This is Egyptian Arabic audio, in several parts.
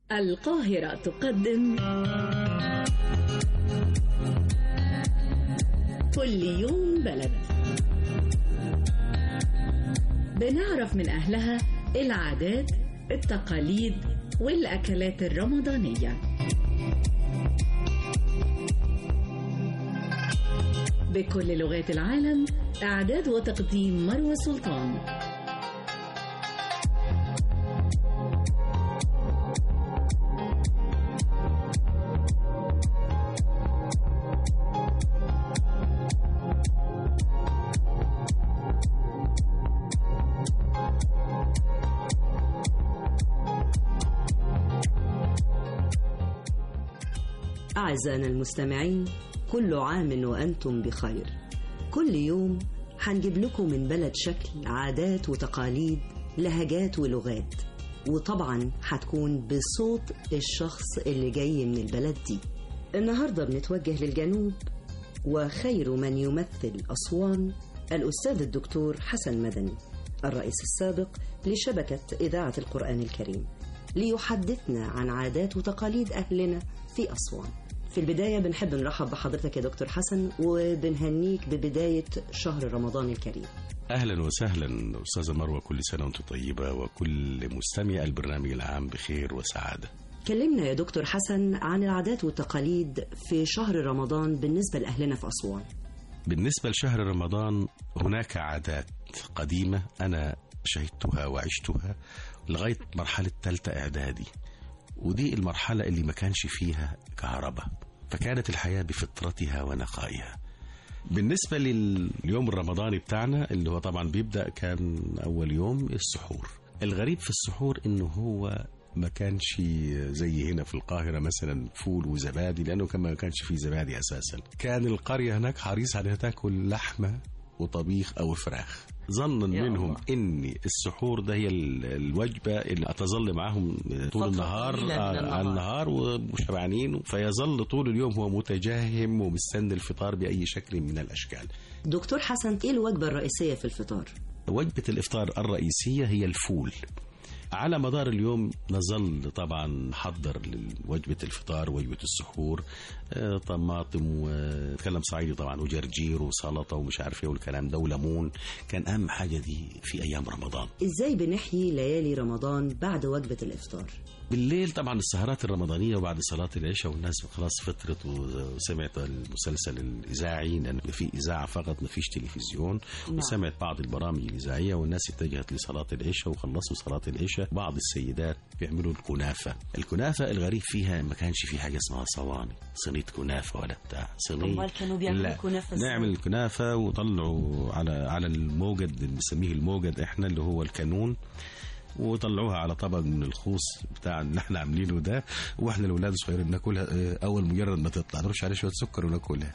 القاهرة تقدم كل يوم بلد بنعرف من أهلها العادات التقاليد والأكلات الرمضانية بكل لغات العالم إعداد وتقديم مروى سلطان أعزائنا المستمعين كل عام وأنتم بخير كل يوم هنجيب لكم من بلد شكل عادات وتقاليد لهجات ولغات وطبعا هتكون بصوت الشخص اللي جاي من البلد دي النهاردة بنتوجه للجنوب وخير من يمثل أسوان الأستاذ الدكتور حسن مدني الرئيس السابق لشبكة إذاعة القرآن الكريم ليحدثنا عن عادات وتقاليد أهلنا في أسوان في البداية بنحب نرحب بحضرتك يا دكتور حسن وبنهنيك ببداية شهر رمضان الكريم اهلا وسهلا استاذه مروه كل سنه وانت طيبه وكل مستمع البرنامج العام بخير وسعاده كلمنا يا دكتور حسن عن العادات والتقاليد في شهر رمضان بالنسبة لأهلنا في أسوان بالنسبه لشهر رمضان هناك عادات قديمه انا شهدتها وعشتها لغايه مرحله ثالثه اعدادي ودي المرحله اللي ما كانش فيها كهرباء فكانت الحياه بفطرتها ونقائها بالنسبة لليوم الرمضاني بتاعنا اللي هو طبعا بيبدأ كان أول يوم السحور الغريب في السحور إنه هو ما كانش زي هنا في القاهرة مثلا فول وزبادي لأنه كان ما كانش فيه زبادي أساسا كان القرية هناك حريص على تاكل لحمة وطبيخ أو فراخ ظنا يا منهم الله. ان السحور ده هي ال- الوجبه اللي هتظل معاهم طول فترة النهار طويلة من آه، النهار. على النهار وشبعانين فيظل طول اليوم هو متجهم ومستني الفطار باي شكل من الاشكال دكتور حسن إيه الوجبة الرئيسية في الفطار؟ وجبة الإفطار الرئيسية هي الفول على مدار اليوم نظل طبعا نحضر لوجبة الفطار وجبة السحور آه، طماطم وكلام صعيدي طبعا وجرجير وسلطة ومش عارف ايه والكلام ده وليمون كان أهم حاجة دي في أيام رمضان إزاي بنحيي ليالي رمضان بعد وجبة الإفطار؟ بالليل طبعا السهرات الرمضانية وبعد صلاة العشاء والناس خلاص فطرت وسمعت المسلسل الإذاعي لأن في إذاعة فقط ما فيش تلفزيون نعم. وسمعت بعض البرامج الإذاعية والناس اتجهت لصلاة العشاء وخلصوا صلاة العشاء بعض السيدات بيعملوا الكنافة الكنافة الغريب فيها ما كانش في حاجة اسمها صواني صينية كنافة ولا بتاع صينية أمال كانوا بيعملوا لا. كنافة إزاي؟ نعمل الكنافة وطلعوا على على الموجد اللي بنسميه الموجد احنا اللي هو الكانون وطلعوها على طبق من الخوص بتاع اللي احنا عاملينه ده واحنا الاولاد الصغيرين ناكلها اه، اول مجرد ما تطلع نرش عليها شويه سكر وناكلها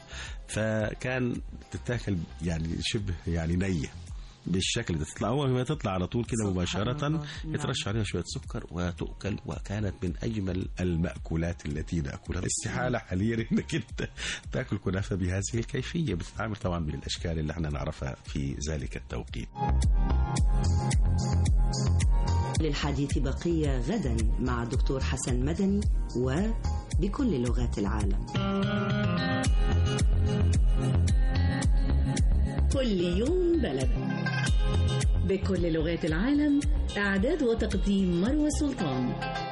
فكان تتاكل يعني شبه يعني نيه بالشكل ده تطلع اول ما تطلع على طول كده سبحان مباشره الله. نعم. يترش عليها شويه سكر وتؤكل وكانت من اجمل الماكولات التي ناكلها استحاله حاليا انك انت تاكل كنافه بهذه الكيفيه بتتعامل طبعا بالاشكال اللي احنا نعرفها في ذلك التوقيت للحديث بقية غدا مع الدكتور حسن مدني وبكل لغات العالم كل يوم بلد بكل لغات العالم إعداد وتقديم مروى سلطان